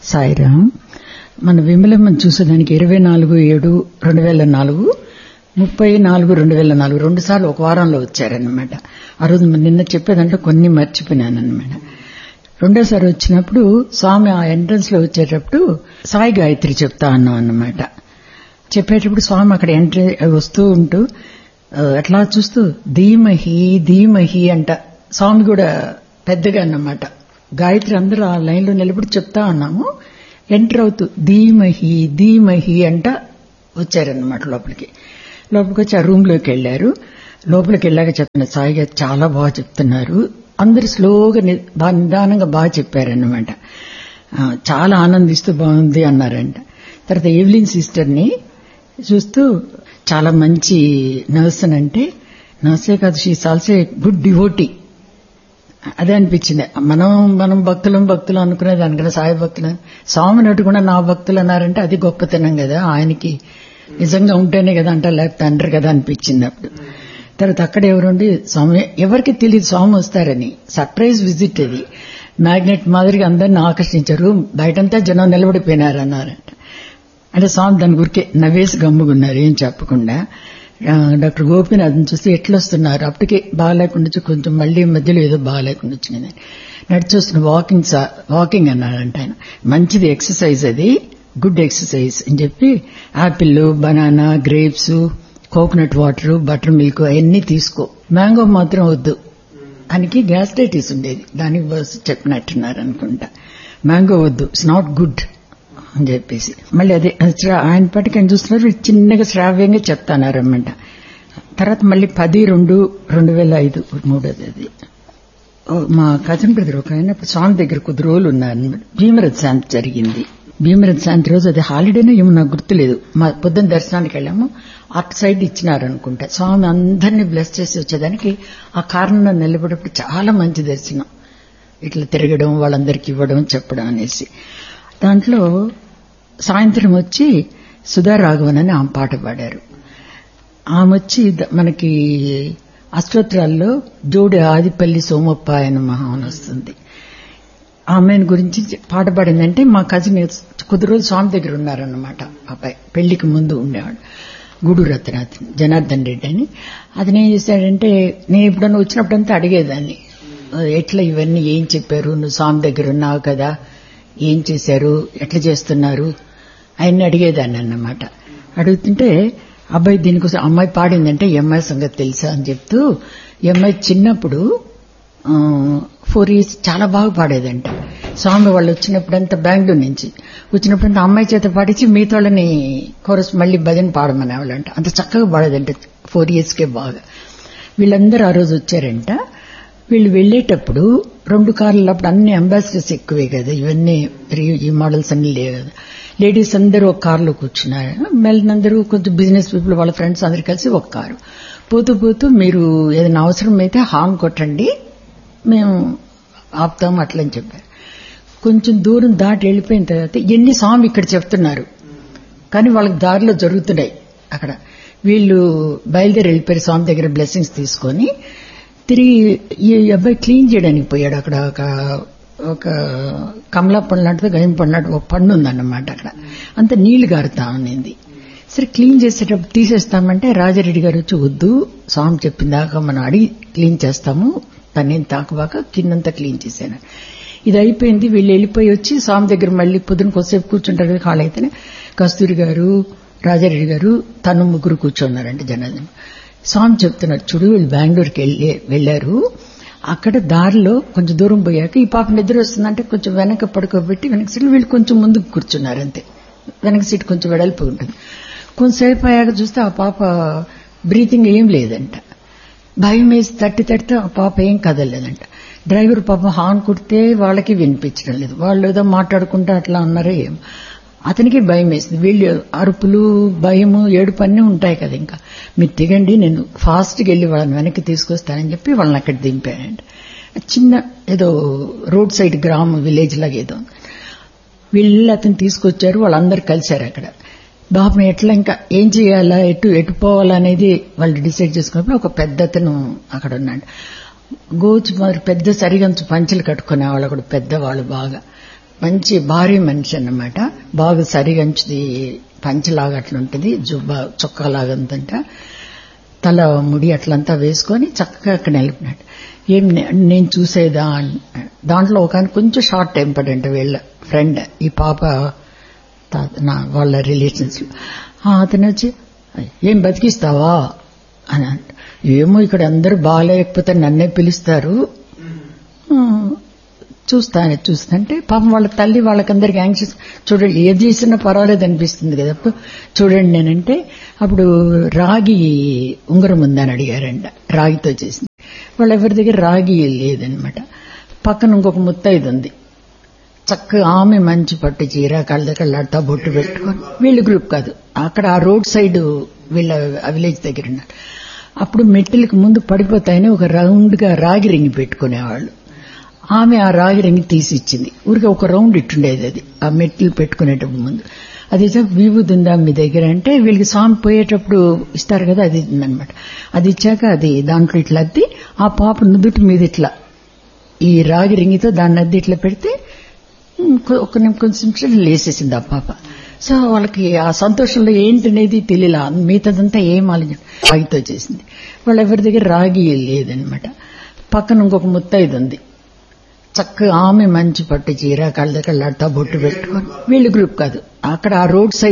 సాయిరామ్ మన విమలమ్మని చూసేదానికి ఇరవై నాలుగు ఏడు రెండు వేల నాలుగు ముప్పై నాలుగు రెండు వేల నాలుగు రెండు సార్లు ఒక వారంలో వచ్చారనమాట ఆ రోజు నిన్న చెప్పేదంటే కొన్ని మర్చిపోయినానమాట రెండోసారి వచ్చినప్పుడు స్వామి ఆ ఎంట్రన్స్ లో వచ్చేటప్పుడు సాయి గాయత్రి చెప్తా అన్నాం అన్నమాట చెప్పేటప్పుడు స్వామి అక్కడ ఎంట్రీ వస్తూ ఉంటూ అట్లా చూస్తూ ధీమహి ధీమహి అంట స్వామి కూడా పెద్దగా అన్నమాట గాయత్రి అందరూ ఆ లైన్లో నిలబడి చెప్తా ఉన్నాము ఎంటర్ అవుతూ ధీమహి ధీమహి అంట వచ్చారన్నమాట లోపలికి లోపలికి వచ్చి ఆ రూమ్ లోకి వెళ్లారు లోపలికి వెళ్ళాక చెప్తున్నారు సాయి గారు చాలా బాగా చెప్తున్నారు అందరు స్లోగా బాగా నిదానంగా బాగా చెప్పారన్నమాట చాలా ఆనందిస్తూ బాగుంది అన్నారంట తర్వాత ఎవలిన్ సిస్టర్ని చూస్తూ చాలా మంచి నర్స్ అని అంటే నర్సే కాదు షీస్ ఆల్సో గుడ్ డివోటీ అదే అనిపించింది మనం మనం భక్తులం భక్తులు అనుకునే దానికన్నా సాయి భక్తులు స్వామి నటు కూడా నా భక్తులు అన్నారంటే అది గొప్పతనం కదా ఆయనకి నిజంగా ఉంటేనే కదా అంటే లేకపోతే అంటారు కదా అనిపించింది అప్పుడు తర్వాత అక్కడ ఎవరుండి స్వామి ఎవరికి తెలియదు స్వామి వస్తారని సర్ప్రైజ్ విజిట్ అది మ్యాగ్నెట్ మాదిరిగా అందరిని ఆకర్షించారు బయటంతా జనం నిలబడిపోయినారు అన్నారంట అంటే స్వామి దాని గురికే నవ్వేసి గమ్ముగున్నారు ఏం చెప్పకుండా డాక్టర్ గోపినాథ్ని చూస్తే ఎట్లొస్తున్నారు అప్పటికే బాగాలేకుండా కొంచెం మళ్లీ మధ్యలో ఏదో బాగాలేకుండా వచ్చింది నడిచొస్తున్న వాకింగ్ వాకింగ్ అన్నాడంట ఆయన మంచిది ఎక్సర్సైజ్ అది గుడ్ ఎక్సర్సైజ్ అని చెప్పి apple banana grapes coconut water butter milk అవన్నీ తీసుకో మ్యాంగో మాత్రం వద్దు ఆయనకి గ్యాస్ట్రైటిస్ ఉండేది దానికి బస్ చెప్పినట్టున్నారు అనుకుంటా మ్యాంగో వద్దు ఇట్స్ నాట్ గుడ్ అని చెప్పేసి మళ్ళీ అదే ఆయన పాటికి ఆయన చూస్తున్నారు చిన్నగా శ్రావ్యంగా చెప్తానారన్నమాట తర్వాత మళ్ళీ పది రెండు రెండు వేల ఐదు మూడోది అది మా కజన్ బ్రదర్ ఒక ఆయన స్వామి దగ్గర కొద్ది రోజులు ఉన్నారు భీమరథ్ శాంతి జరిగింది భీమరథ్ శాంతి రోజు అది హాలిడేనో ఏమో నాకు గుర్తులేదు మా పొద్దున్న దర్శనానికి వెళ్ళాము అటు సైడ్ ఇచ్చినారనుకుంటా స్వామి అందరినీ బ్లెస్ చేసి వచ్చేదానికి ఆ కారణంలో నిలబడేప్పుడు చాలా మంచి దర్శనం ఇట్లా తిరగడం వాళ్ళందరికీ ఇవ్వడం చెప్పడం అనేసి దాంట్లో సాయంత్రం వచ్చి సుధా రాఘవన్ అని ఆమె పాట పాడారు ఆమె వచ్చి మనకి అష్టోత్తరాల్లో జోడి ఆదిపల్లి సోమప్ప ఆయన మహాన్ వస్తుంది ఆమెను గురించి పాట పాడిందంటే మా కజిన్ కొద్ది రోజులు స్వామి దగ్గర ఉన్నారన్నమాట అబ్బాయి పెళ్లికి ముందు ఉండేవాడు గుడు రత్నాథ్ జనార్దన్ రెడ్డి అని అతను ఏం చేశాడంటే నేను ఎప్పుడన్నా వచ్చినప్పుడంతా అడిగేదాన్ని ఎట్లా ఇవన్నీ ఏం చెప్పారు నువ్వు స్వామి దగ్గర ఉన్నావు కదా ఏం చేశారు ఎట్లా చేస్తున్నారు ఆయన్ని అడిగేదాన్ని అన్నమాట అడుగుతుంటే అబ్బాయి దీనికోసం అమ్మాయి పాడిందంటే ఈ అమ్మాయి సంగతి తెలుసా అని చెప్తూ ఈ అమ్మాయి చిన్నప్పుడు ఫోర్ ఇయర్స్ చాలా బాగా పాడేదంట స్వామి వాళ్ళు వచ్చినప్పుడంతా బెంగళూరు నుంచి వచ్చినప్పుడంతా అమ్మాయి చేత పాడించి మిగతాళ్ళని కోరస్ మళ్ళీ భజన పాడమనేవాళ్ళంట అంత చక్కగా పాడేదంట ఫోర్ ఇయర్స్కే బాగా వీళ్ళందరూ ఆ రోజు వచ్చారంట వీళ్ళు వెళ్లేటప్పుడు రెండు కార్లు అప్పుడు అన్ని అంబాసిడర్స్ ఎక్కువే కదా ఇవన్నీ ఈ మోడల్స్ అన్ని లేవు కదా లేడీస్ అందరూ ఒక కారులో కూర్చున్నారు మెల్లందరూ కొంచెం బిజినెస్ పీపుల్ వాళ్ళ ఫ్రెండ్స్ అందరు కలిసి ఒక కారు పోతూ పోతూ మీరు ఏదైనా అవసరం అయితే హార్న్ కొట్టండి మేము ఆపుతాం అట్లని చెప్పారు కొంచెం దూరం దాటి వెళ్ళిపోయిన తర్వాత ఎన్ని స్వామి ఇక్కడ చెప్తున్నారు కానీ వాళ్ళకి దారిలో జరుగుతున్నాయి అక్కడ వీళ్ళు బయలుదేరి వెళ్ళిపోయారు స్వామి దగ్గర బ్లెస్సింగ్స్ తీసుకొని తిరిగి ఈ అబ్బాయి క్లీన్ చేయడానికి పోయాడు అక్కడ ఒక ఒక కమలా పండు లాంటిది గయం పండు లాంటి ఒక పండు ఉందన్నమాట అక్కడ అంత నీళ్లు గారుతా ఉన్నింది సరే క్లీన్ చేసేటప్పుడు తీసేస్తామంటే రాజారెడ్డి గారు వచ్చి వద్దు స్వామి చెప్పిందాక మనం అడిగి క్లీన్ చేస్తాము తనేం తాకబాక కిందంతా క్లీన్ చేశాను ఇది అయిపోయింది వీళ్ళు వెళ్ళిపోయి వచ్చి స్వామి దగ్గర మళ్ళీ పొద్దున కొద్దిసేపు కూర్చుంటారు కదా కాళ్ళైతేనే కస్తూరి గారు రాజారెడ్డి గారు తను ముగ్గురు కూర్చున్నారంటే జనార్దన్ స్వామి చెప్తున్నారు చూడు వీళ్ళు బెంగళూరుకి వెళ్ళి వెళ్లారు అక్కడ దారిలో కొంచెం దూరం పోయాక ఈ పాప నిద్ర వస్తుందంటే కొంచెం వెనక పడుకోబెట్టి వెనక సీట్లు వీళ్ళు కొంచెం ముందుకు కూర్చున్నారు అంతే వెనక సీట్ కొంచెం వెడల్పు ఉంటుంది కొంతసేపు అయ్యాక చూస్తే ఆ పాప బ్రీతింగ్ ఏం లేదంట భయం వేసి తట్టి తట్టితే ఆ పాప ఏం కదలలేదంట డ్రైవర్ పాప హార్న్ కుడితే వాళ్ళకి వినిపించడం లేదు వాళ్ళు ఏదో మాట్లాడుకుంటూ అట్లా అన్నారో ఏం అతనికి భయం వేసింది వీళ్ళు అరుపులు భయము ఏడుపు అన్నీ ఉంటాయి కదా ఇంకా మీరు దిగండి నేను ఫాస్ట్గా వెళ్ళి వాళ్ళని వెనక్కి తీసుకొస్తానని చెప్పి వాళ్ళని అక్కడ దింపానండి చిన్న ఏదో రోడ్ సైడ్ గ్రామం విలేజ్ లాగా ఏదో వీళ్ళు అతను తీసుకొచ్చారు వాళ్ళందరూ కలిశారు అక్కడ బాబు ఎట్లా ఇంకా ఏం చేయాలా ఎటు ఎటు పోవాలనేది వాళ్ళు డిసైడ్ చేసుకున్నప్పుడు ఒక పెద్ద అతను అక్కడ ఉన్నాడు గోచు మరి పెద్ద సరిగంచు పంచులు కట్టుకునే వాళ్ళు కూడా పెద్దవాళ్ళు బాగా మంచి భారీ మనిషి అన్నమాట బాగా సరిగంచుది పంచలాగా అట్లా ఉంటుంది జుబ్బా చొక్కాలాగా ఉందంట తల ముడి అట్లంతా వేసుకొని చక్కగా అక్కడ నిలిపినాడు ఏం నే- నేను చూసేదా అన్- దాంట్లో ఒక ఆయన కొంచెం షార్ట్ టెంపర్డ్ అంటే వీళ్ళ ఫ్రెండ్ ఈ పాప తా- నా వాళ్ళ రిలేషన్స్ అతను వచ్చి ఏం బతికిస్తావా అని అంట ఏమో ఇక్కడ అందరూ బాగాలేకపోతే నన్నే పిలుస్తారు ఆ, చూస్తాను చూస్తుంటే పాపం వాళ్ళ తల్లి వాళ్ళకందరికి యాంగ్షియస్ చూడండి ఏది చేసినా పర్వాలేదు అనిపిస్తుంది కదా అప్పుడు చూడండి నేనంటే అప్పుడు రాగి ఉంగరం ఉందని అడిగారంట రాగితో చేసింది వాళ్ళ ఎవరి దగ్గర రాగి లేదనమాట పక్కన ఇంకొక ముత్తైదు ఉంది చక్కగా ఆమె మంచి పట్టు చీర కళ్ళ కళ్ళాడుతా బొట్టు పెట్టుకొని వీళ్ళ గ్రూప్ కాదు అక్కడ ఆ రోడ్ సైడ్ వీళ్ళ ఆ విలేజ్ దగ్గర ఉన్నారు అప్పుడు మెట్టెలకు ముందు పడిపోతాయని ఒక రౌండ్ గా రాగి రింగి పెట్టుకునేవాళ్ళు ఆమె ఆ రాగి రింగి తీసి ఇచ్చింది ఊరికే ఒక రౌండ్ ఇట్టుండేది అది ఆ మెట్లు పెట్టుకునేటప్పుడు ముందు అది విభూది ఉందా మీ దగ్గర అంటే వీళ్ళకి స్వామి పోయేటప్పుడు ఇస్తారు కదా అది ఉందన్నమాట అది ఇచ్చాక అది దాంట్లో ఇట్లా అద్ది ఆ పాప నుదుటి మీద ఇట్లా ఈ రాగి రింగితో దాన్ని అద్ది ఇట్లా పెడితే ఉమ్, కొ- ఒక నిమి- కొంచెం నిమిషాలు లేసేసింది ఆ పాప సో వాళ్ళకి ఆ సంతోషంలో ఏంటనేది తెలియలా మిగతాదంతా ఏం ఆలోచన రాగితో చేసింది వాళ్ళ ఎవరి దగ్గర రాగి లేదనమాట పక్కన ఇంకొక ముత్తైదు ఉంది చక్కగా ఆమె మంచి పట్టు చీర కళ్ళ కళ్ళాడుతా బొట్టు పెట్టుకొని వీళ్ళ గ్రూప్ కాదు అక్కడ ఆ రోడ్ సైడ్